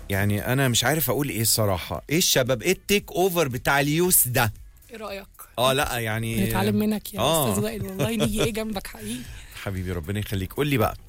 يعني انا مش عارف اقول ايه الصراحه ايه الشباب ايه التيك اوفر بتاع اليوس ده ايه رايك اه لا يعني نتعلم منك يا آه. استاذ وائل والله نيجي ايه جنبك حقيقي حبيبي ربنا يخليك قول لي بقى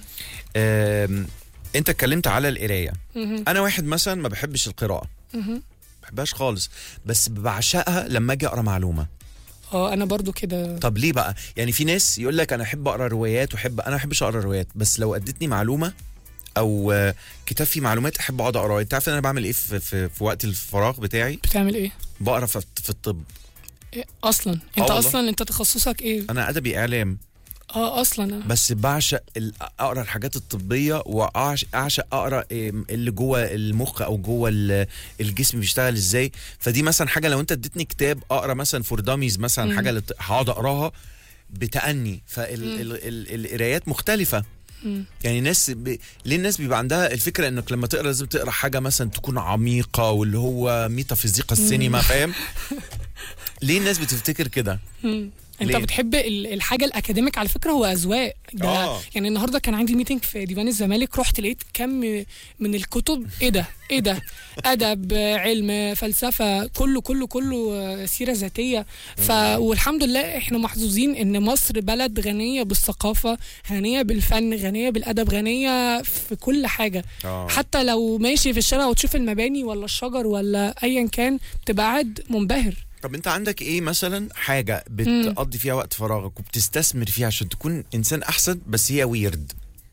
آم، انت اتكلمت على القرايه مهم. انا واحد مثلا ما بحبش القراءه مهم. ما بحبهاش خالص بس بعشقها لما اجي اقرا معلومه اه انا برضو كده طب ليه بقى يعني في ناس يقول لك انا احب اقرا روايات واحب انا ما احبش اقرا روايات بس لو ادتني معلومه او آه، كتاب فيه معلومات احب اقعد اقراه انت عارف انا بعمل ايه في, في, في وقت الفراغ بتاعي بتعمل ايه بقرا في, في الطب إيه اصلا انت والله. اصلا انت تخصصك ايه انا ادبي اعلام اه اصلا بس بعشق ال- اقرا الحاجات الطبيه واعشق اعشق اقرا إيه اللي جوه المخ او جوه ال- الجسم بيشتغل ازاي فدي مثلا حاجه لو انت اديتني كتاب اقرا مثلا فور داميز مثلا مم. حاجه اللي ت- هقعد اقراها بتأني فالقرايات مختلفه مم. يعني ناس ب... ليه الناس بيبقى عندها الفكره انك لما تقرا لازم تقرا حاجه مثلا تكون عميقه واللي هو ميتافيزيقا السينما فاهم ليه الناس بتفتكر كده مم. انت ليه؟ بتحب ال- الحاجه الاكاديميك على فكره هو اذواق ده آه. يعني النهارده كان عندي ميتنج في ديوان الزمالك رحت لقيت كم من الكتب ايه ده ايه ده ادب علم فلسفه كله كله كله آه، سيره ذاتيه ف والحمد لله احنا محظوظين ان مصر بلد غنيه بالثقافه غنيه بالفن غنيه بالادب غنيه في كل حاجه آه. حتى لو ماشي في الشارع وتشوف المباني ولا الشجر ولا ايا كان تبقى قاعد منبهر طب انت عندك ايه مثلا حاجه بتقضي فيها وقت فراغك وبتستثمر فيها عشان تكون انسان احسن بس هي ويرد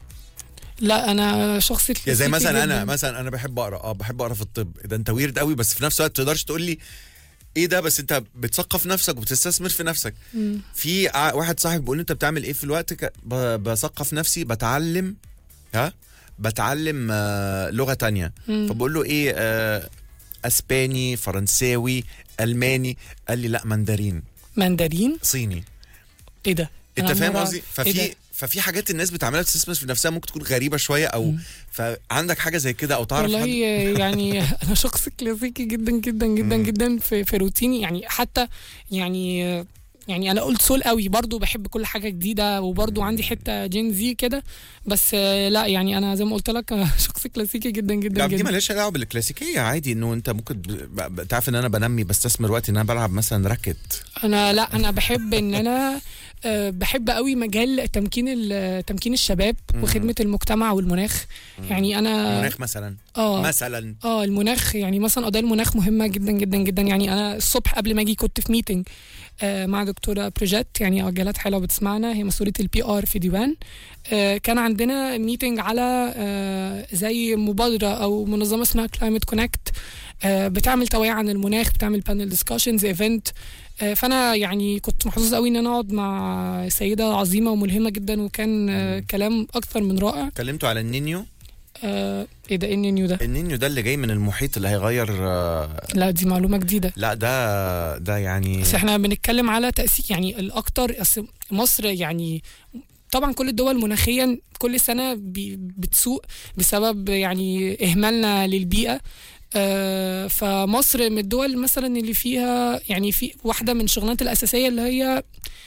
لا انا شخصي يا زي كلاسيكي مثلا انا جداً. مثلا انا بحب اقرا اه بحب اقرا في الطب ده انت ويرد قوي بس في نفس الوقت تقدرش تقول لي ايه ده بس انت بتثقف نفسك وبتستثمر في نفسك مم. في ع- واحد صاحب بيقول لي انت بتعمل ايه في الوقت ك... ب... بثقف نفسي بتعلم ها بتعلم آه لغه تانية مم. فبقول له ايه آه اسباني فرنساوي الماني قال لي لا مندرين مندرين صيني ايه ده انت أنا فاهم مرة- قصدي إيه ففي ده؟ ففي حاجات الناس بتعملها بتستثمر في نفسها ممكن تكون غريبه شويه او فعندك حاجه زي كده او تعرف والله حد يعني انا شخص كلاسيكي جدا جدا جدا مم. جدا في, في روتيني يعني حتى يعني يعني انا قلت سول قوي برضو بحب كل حاجه جديده وبرضو عندي حته جين زي كده بس آه، لا يعني انا زي ما قلت لك أنا شخص كلاسيكي جدا جدا لا دي جدا مالهاش دعوه بالكلاسيكيه عادي انه انت ممكن ب... ب... تعرف ان انا بنمي بستثمر وقتي ان انا بلعب مثلا راكت انا لا انا بحب ان انا آه، بحب قوي مجال تمكين ال- تمكين الشباب مم. وخدمه المجتمع والمناخ يعني انا مناخ مثلا اه مثلا اه المناخ يعني مثلا قضايا المناخ مهمه جدا جدا جدا يعني انا الصبح قبل ما اجي كنت في ميتنج آه مع دكتوره بروجيت يعني عجلات حلوه بتسمعنا هي مسؤوله البي ار في ديوان آه كان عندنا ميتنج على آه زي مبادره او منظمه اسمها كلايمت كونكت آه بتعمل توعيه عن المناخ بتعمل بانل ديسكشنز ايفنت فانا يعني كنت محظوظ قوي ان انا اقعد مع سيده عظيمه وملهمه جدا وكان آه كلام اكثر من رائع اتكلمتوا على النينيو آه ايه ده ايه النيو ده النينيو ده اللي جاي من المحيط اللي هيغير آه، لا دي معلومه جديده لا ده ده يعني بس احنا بنتكلم على تأثير يعني الأكتر أصل مصر يعني طبعا كل الدول مناخيا كل سنة بي- بتسوء بسبب يعني إهمالنا للبيئة آه، فمصر من الدول مثلا اللي فيها يعني في واحدة من شغلانات الأساسية اللي هي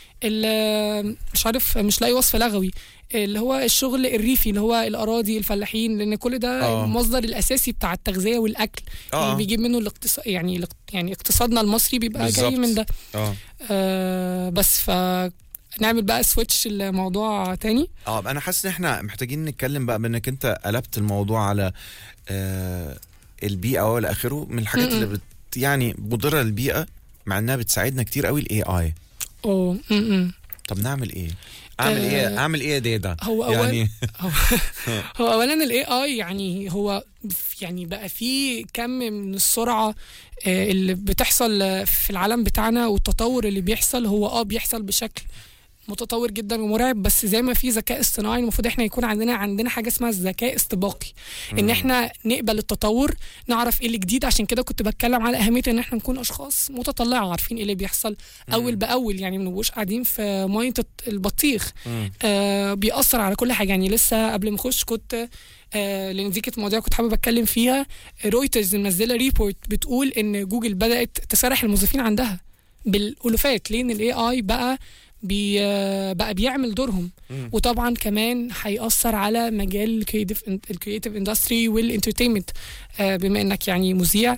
ال- مش عارف مش لاقي وصف لغوي اللي هو الشغل الريفي اللي هو الأراضي الفلاحين لأن كل ده آه. المصدر الأساسي بتاع التغذية والأكل آه. اللي بيجيب منه الاقتصاد يعني الاقت- يعني اقتصادنا المصري بيبقى جاي بالظبط. من ده اه آه بس ف نعمل بقى سويتش الموضوع تاني اه انا حاسس ان احنا محتاجين نتكلم بقى بانك انت قلبت الموضوع على آه البيئه والى اخره من الحاجات م-م. اللي بت يعني مضره للبيئه مع انها بتساعدنا كتير قوي الاي اي اوه م-م. طب نعمل ايه اعمل آه، ايه اعمل ايه يا دادا هو أول- يعني هو, هو اولا الاي اي يعني هو يعني بقى في كم من السرعه آه، اللي بتحصل آه، في العالم بتاعنا والتطور اللي بيحصل هو اه بيحصل بشكل متطور جدا ومرعب بس زي ما في ذكاء اصطناعي المفروض احنا يكون عندنا عندنا حاجه اسمها الذكاء استباقي ان احنا نقبل التطور نعرف ايه الجديد عشان كده كنت بتكلم على اهميه ان احنا نكون اشخاص متطلعه عارفين ايه اللي بيحصل اول باول يعني ما نبقوش قاعدين في ميه البطيخ مم. آه بيأثر على كل حاجه يعني لسه قبل ما اخش كنت آه لان دي كانت مواضيع كنت حابب اتكلم فيها رويترز منزله ريبورت بتقول ان جوجل بدات تسرح الموظفين عندها بالالوفات لان الاي اي بقى بي آه، بقى بيعمل دورهم مم. وطبعا كمان هيأثر على مجال الكريتيف اندستري والانترتينمنت بما انك يعني مذيع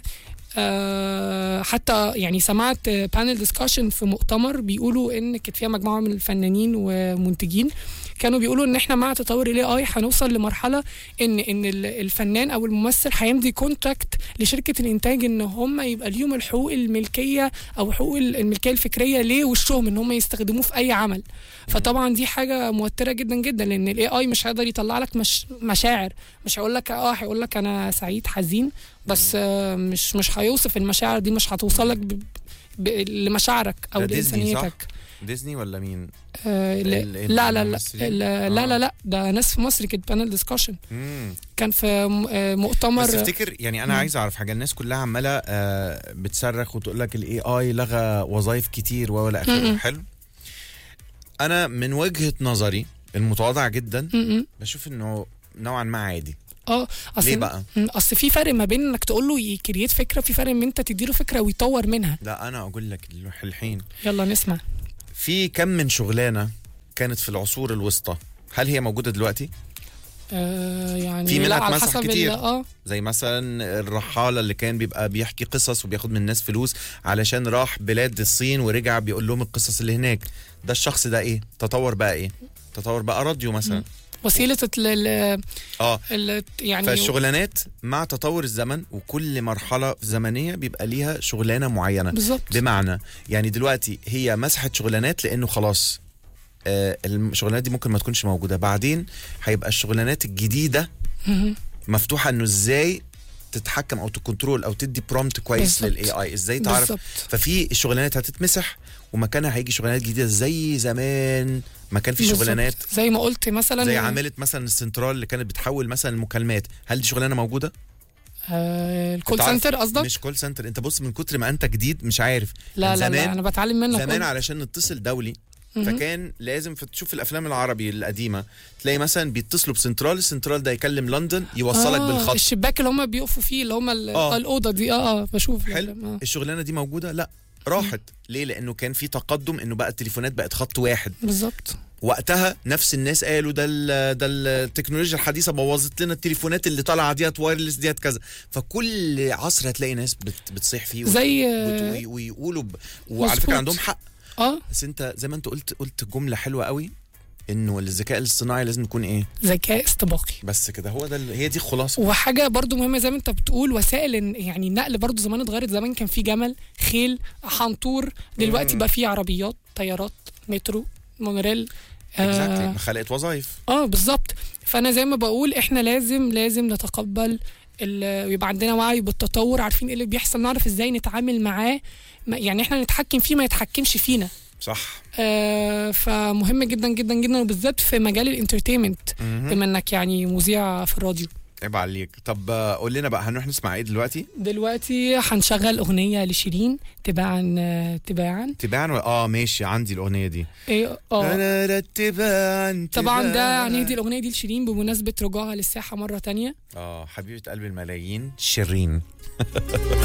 آه، حتى يعني سمعت بانل ديسكشن في مؤتمر بيقولوا ان كانت فيها مجموعه من الفنانين ومنتجين كانوا بيقولوا ان احنا مع تطور الاي اي هنوصل لمرحله ان ان ال- الفنان او الممثل هيمضي كونتراكت لشركه الانتاج ان هم يبقى ليهم الحقوق الملكيه او حقوق ال- الملكيه الفكريه ليه وشهم ان هم يستخدموه في اي عمل فطبعا دي حاجه موتره جدا جدا لان الاي اي مش هيقدر يطلع لك مش مشاعر مش هيقول لك اه هيقول لك انا سعيد حزين بس آه مش مش هيوصف المشاعر دي مش هتوصل لك ب... ب... لمشاعرك او ده ديزني، صح؟ لانسانيتك ديزني ولا مين؟ آه لا, ال- ال- لا لا لا الممثلين؟ لا آه. لا لا لا ده ناس في مصر كانت بانل ديسكشن مم. كان في م- آه، مؤتمر بس تفتكر يعني انا مم. عايز اعرف حاجه الناس كلها عماله آه، بتصرخ وتقول لك الاي اي لغى وظائف كتير ولا اخره مم. حلو انا من وجهه نظري المتواضعه جدا م- م. بشوف انه نوعا ما عادي اه اصل ليه بقى م، اصل في فرق ما بين انك تقول له يكريت فكره في فرق ان انت تديله فكره ويطور منها لا انا اقول لك الحين يلا نسمع في كم من شغلانه كانت في العصور الوسطى هل هي موجوده دلوقتي آه يعني في منها لا على اتمسح حسب ال- كتير. اه زي مثلا الرحاله اللي كان بيبقى بيحكي قصص وبياخد من الناس فلوس علشان راح بلاد الصين ورجع بيقول لهم القصص اللي هناك ده الشخص ده ايه تطور بقى ايه تطور بقى راديو مثلا وسيله ال ال- اه ال- يعني فالشغلانات مع تطور الزمن وكل مرحله زمنيه بيبقى ليها شغلانه معينه بالظبط بمعنى يعني دلوقتي هي مسحت شغلانات لانه خلاص آه الشغلانات دي ممكن ما تكونش موجوده بعدين هيبقى الشغلانات الجديده مهم. مفتوحه انه ازاي تتحكم او تكنترول او تدي برومت كويس بالظبط. للاي اي ازاي تعرف بالظبط ففي الشغلانات هتتمسح ومكانها هيجي شغلانات جديده زي زمان ما كان في بالظبط. شغلانات زي ما قلت مثلا زي عامله مثلا السنترال اللي كانت بتحول مثلا المكالمات هل دي شغلانه موجوده آه الكول أنت عارف سنتر قصدك مش كول سنتر انت بص من كتر ما انت جديد مش عارف لا كان لا لا زمان- انا بتعلم منك زمان قول. علشان نتصل دولي مهم. فكان لازم في- تشوف الافلام العربي القديمه تلاقي مثلا بيتصلوا بسنترال السنترال ده يكلم لندن يوصلك آه بالخط الشباك اللي هم بيقفوا فيه اللي هم ال- آه. آه. الاوضه دي اه اه بشوف حلو. آه. الشغلانه دي موجوده لا راحت ليه لانه كان في تقدم انه بقى التليفونات بقت خط واحد بالظبط وقتها نفس الناس قالوا ده ال ده التكنولوجيا الحديثه بوظت لنا التليفونات اللي طالعه ديت وايرلس ديت كذا فكل عصر هتلاقي ناس بت بتصيح فيه زي وت- آه، وي- ويقولوا ب... وعلى مظبوط. فكره عندهم حق اه بس انت زي ما انت قلت قلت جمله حلوه قوي انه الذكاء الاصطناعي لازم يكون ايه ذكاء استباقي بس كده هو ده ال- هي دي الخلاصه وحاجه برضو مهمه زي ما انت بتقول وسائل إن- يعني النقل برضو زمان اتغيرت زمان كان في جمل خيل حنطور دلوقتي مم. بقى في عربيات طيارات مترو مونوريل اكزاكتلي آه, خلقت وظائف اه بالظبط فانا زي ما بقول احنا لازم لازم نتقبل ال- ويبقى عندنا وعي بالتطور عارفين ايه اللي بيحصل نعرف ازاي نتعامل معاه ما- يعني احنا نتحكم فيه ما يتحكمش فينا صح آه فمهم جدا جدا جدا وبالذات في مجال الانترتينمنت مهم. بما انك يعني مذيع في الراديو عيب عليك طب آه، قول لنا بقى هنروح نسمع ايه دلوقتي دلوقتي هنشغل اغنيه لشيرين تباعا آه، تباعا تباعا و... اه ماشي عندي الاغنيه دي ايه اه انا تباعا طبعا ده تباعاً. هنهدي الاغنيه دي لشيرين بمناسبه رجوعها للساحه مره تانية اه حبيبه قلب الملايين شيرين